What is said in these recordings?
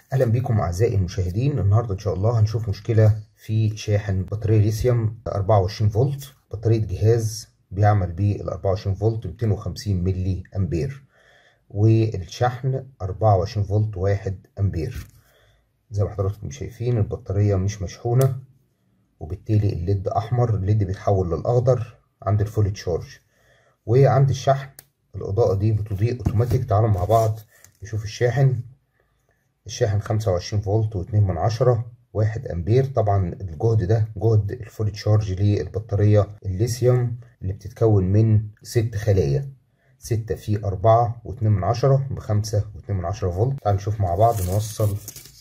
اهلا بكم اعزائي المشاهدين النهارده ان شاء الله هنشوف مشكله في شاحن بطاريه ليثيوم 24 فولت بطاريه جهاز بيعمل بال 24 فولت 250 ملي امبير والشحن 24 فولت 1 امبير زي ما حضراتكم شايفين البطاريه مش مشحونه وبالتالي الليد احمر الليد بيتحول للاخضر عند الفول تشارج وعند الشحن الاضاءه دي بتضيء اوتوماتيك تعالوا مع بعض نشوف الشاحن الشاحن 25 فولت واتنين من عشرة واحد امبير طبعا الجهد ده جهد الفول تشارج للبطارية الليثيوم اللي بتتكون من ست خلايا ستة في أربعة واتنين من عشرة بخمسة واتنين من عشرة فولت تعالوا نشوف مع بعض نوصل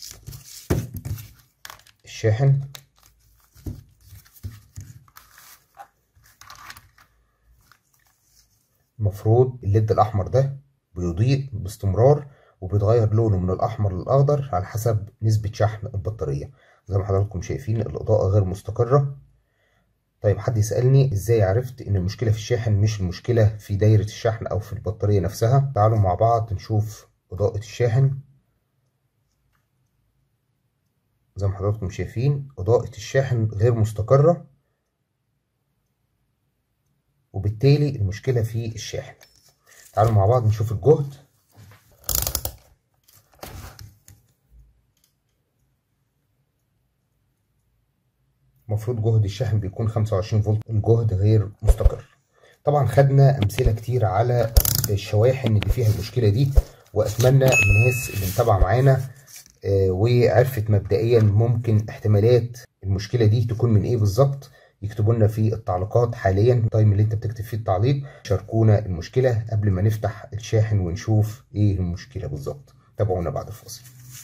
الشاحن المفروض الليد الأحمر ده بيضيء باستمرار وبيتغير لونه من الأحمر للأخضر على حسب نسبة شحن البطارية زي ما حضراتكم شايفين الإضاءة غير مستقرة طيب حد يسألني إزاي عرفت إن المشكلة في الشاحن مش المشكلة في دايرة الشحن أو في البطارية نفسها تعالوا مع بعض نشوف إضاءة الشاحن زي ما حضراتكم شايفين إضاءة الشاحن غير مستقرة وبالتالي المشكلة في الشاحن تعالوا مع بعض نشوف الجهد المفروض جهد الشحن بيكون 25 فولت الجهد غير مستقر طبعا خدنا امثله كتير على الشواحن اللي فيها المشكله دي واتمنى الناس اللي متابعه معانا آه وعرفت مبدئيا ممكن احتمالات المشكله دي تكون من ايه بالظبط يكتبوا لنا في التعليقات حاليا التايم اللي انت بتكتب فيه التعليق شاركونا المشكله قبل ما نفتح الشاحن ونشوف ايه المشكله بالظبط تابعونا بعد الفاصل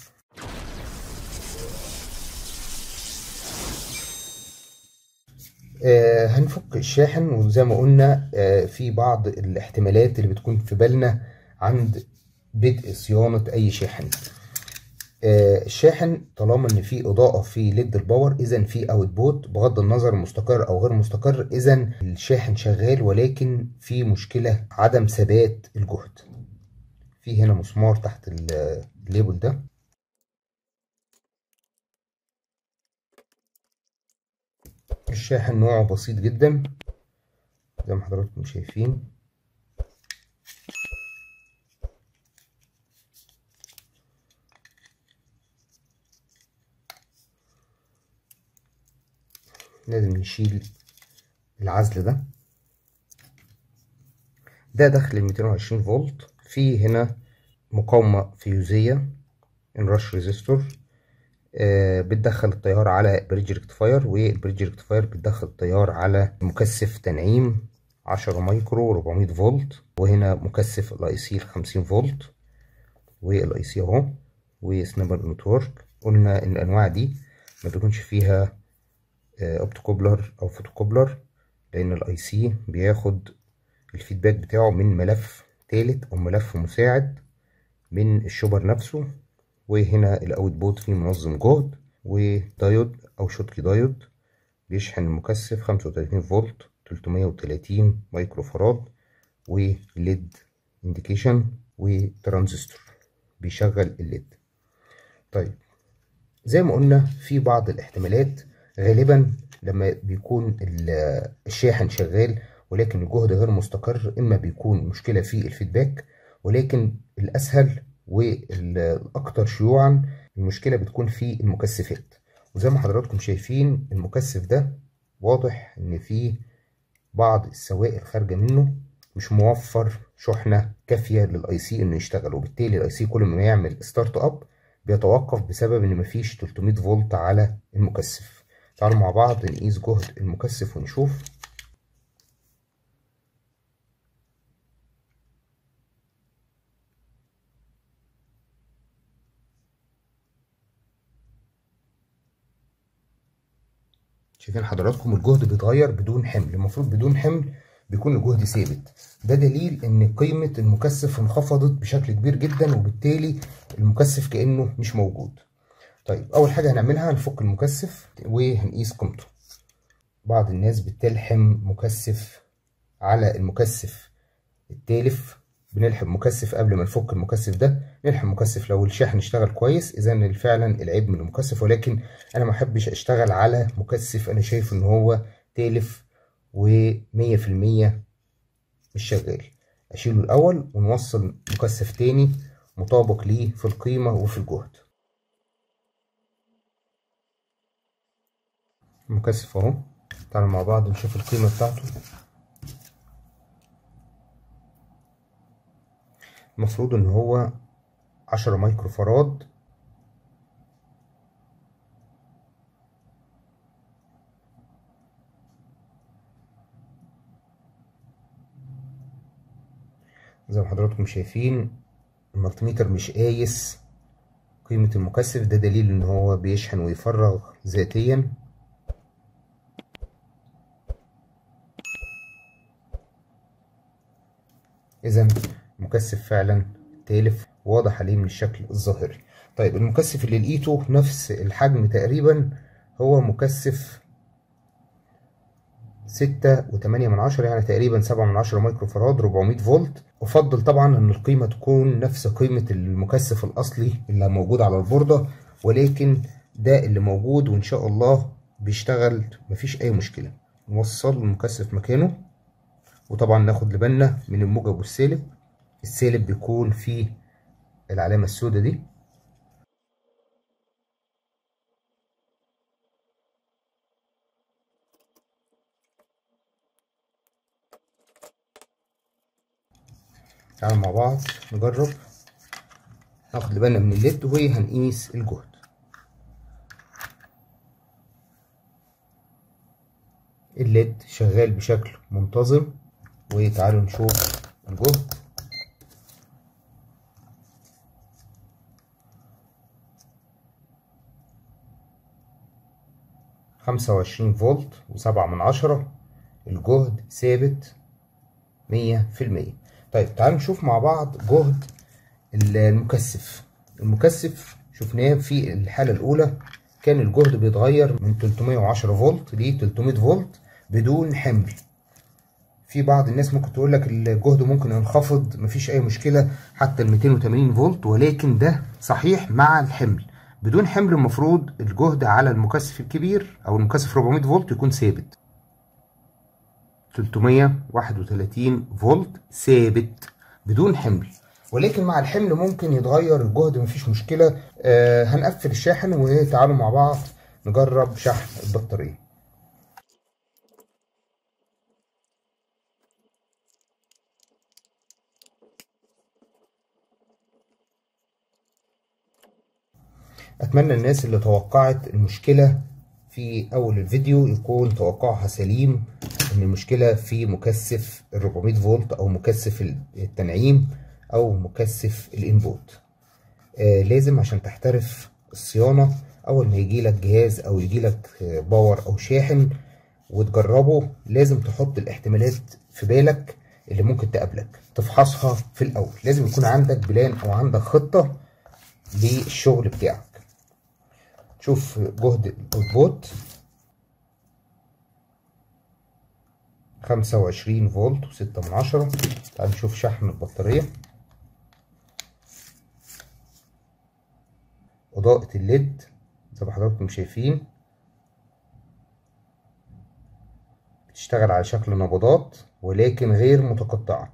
آه هنفك الشاحن وزي ما قلنا آه في بعض الاحتمالات اللي بتكون في بالنا عند بدء صيانة أي شاحن آه الشاحن طالما إن في إضاءة في ليد الباور إذا في أوت بوت بغض النظر مستقر أو غير مستقر إذا الشاحن شغال ولكن في مشكلة عدم ثبات الجهد في هنا مسمار تحت الليبل ده الشاحن نوعه بسيط جدا زي ما حضراتكم شايفين لازم نشيل العزل ده ده داخل ال 220 فولت في هنا مقاومة فيوزية انرش ريزيستور آه بتدخل التيار على بريدج ريكتفاير والبريدج ريكتفاير بتدخل التيار على مكثف تنعيم 10 مايكرو 400 فولت وهنا مكثف الاي سي 50 فولت والاي سي اهو وسنابر نتورك قلنا ان الانواع دي ما بيكونش فيها آه اوبتوكوبلر او فوتوكوبلر لان الاي سي بياخد الفيدباك بتاعه من ملف تالت او ملف مساعد من الشوبر نفسه وهنا الاوت بوت فيه منظم جهد ودايود او شوتكي دايود بيشحن المكثف 35 فولت 330 مايكرو فاراد وليد انديكيشن وترانزستور بيشغل الليد طيب زي ما قلنا في بعض الاحتمالات غالبا لما بيكون الشاحن شغال ولكن الجهد غير مستقر اما بيكون مشكله في الفيدباك ولكن الاسهل والاكثر شيوعا المشكله بتكون في المكثفات وزي ما حضراتكم شايفين المكثف ده واضح ان فيه بعض السوائل خارجه منه مش موفر شحنه كافيه للاي سي انه يشتغل وبالتالي الاي سي كل ما يعمل ستارت اب بيتوقف بسبب ان مفيش 300 فولت على المكثف تعالوا مع بعض نقيس جهد المكثف ونشوف شايفين حضراتكم الجهد بيتغير بدون حمل المفروض بدون حمل بيكون الجهد ثابت ده دليل ان قيمة المكثف انخفضت بشكل كبير جدا وبالتالي المكثف كأنه مش موجود طيب اول حاجة هنعملها هنفك المكثف وهنقيس قيمته بعض الناس بتلحم مكثف على المكثف التالف بنلحم مكثف قبل ما نفك المكثف ده نلحم مكثف لو الشاحن اشتغل كويس اذا فعلا العيب من المكثف ولكن انا ما احبش اشتغل على مكثف انا شايف ان هو تالف ومية في المية مش شغال اشيله الاول ونوصل مكثف تاني مطابق ليه في القيمة وفي الجهد المكثف اهو تعالوا مع بعض نشوف القيمة بتاعته المفروض ان هو عشرة مايكرو فراد زي ما حضراتكم شايفين المالتيميتر مش قايس قيمة المكثف ده دليل ان هو بيشحن ويفرغ ذاتيا اذا المكثف فعلا تالف واضح عليه من الشكل الظاهري طيب المكثف اللي لقيته نفس الحجم تقريبا هو مكثف ستة وتمانية من عشرة يعني تقريبا سبعة من عشرة مايكرو فراد ربعمية فولت أفضل طبعا إن القيمة تكون نفس قيمة المكثف الأصلي اللي موجود على البوردة ولكن ده اللي موجود وإن شاء الله بيشتغل مفيش أي مشكلة نوصل المكثف مكانه وطبعا ناخد لبالنا من الموجب والسالب السالب بيكون فيه العلامة السوداء دي تعالوا مع بعض نجرب ناخد بالنا من الليد وهنقيس الجهد الليد شغال بشكل منتظم وتعالوا نشوف الجهد خمسة وعشرين فولت وسبعة من عشرة الجهد ثابت مية في المية طيب تعالوا نشوف مع بعض جهد المكثف المكثف شفناه في الحالة الأولى كان الجهد بيتغير من 310 فولت ل 300 فولت بدون حمل في بعض الناس ممكن تقول لك الجهد ممكن ينخفض مفيش أي مشكلة حتى ال 280 فولت ولكن ده صحيح مع الحمل بدون حمل المفروض الجهد على المكثف الكبير أو المكثف 400 فولت يكون ثابت 331 فولت ثابت بدون حمل ولكن مع الحمل ممكن يتغير الجهد مفيش مشكلة آه هنقفل الشاحن وتعالوا مع بعض نجرب شحن البطارية أتمنى الناس اللي توقعت المشكلة في أول الفيديو يكون توقعها سليم إن المشكلة في مكثف ال 400 فولت أو مكثف التنعيم أو مكثف الإنبوت آه لازم عشان تحترف الصيانة أول ما يجيلك جهاز أو يجيلك باور أو شاحن وتجربه لازم تحط الاحتمالات في بالك اللي ممكن تقابلك تفحصها في الأول لازم يكون عندك بلان أو عندك خطة للشغل بتاعك شوف جهد الاوتبوت خمسة وعشرين فولت وستة من عشرة تعال نشوف شحن البطارية إضاءة الليد زي ما حضراتكم شايفين بتشتغل على شكل نبضات ولكن غير متقطعة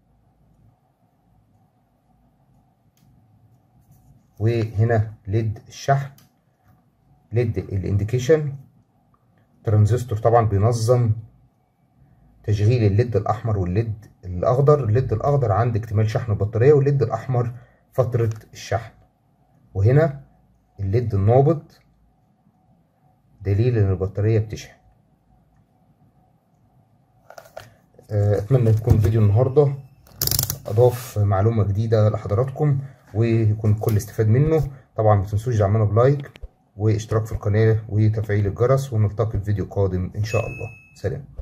وهنا ليد الشحن ليد الانديكيشن ترانزستور طبعا بينظم تشغيل الليد الاحمر والليد الاخضر الليد الاخضر عند اكتمال شحن البطاريه والليد الاحمر فتره الشحن وهنا الليد النابض دليل ان البطاريه بتشحن اتمنى يكون فيديو النهارده اضاف معلومه جديده لحضراتكم ويكون الكل استفاد منه طبعا ما تنسوش دعمنا بلايك واشتراك في القناه وتفعيل الجرس ونلتقي في فيديو قادم ان شاء الله سلام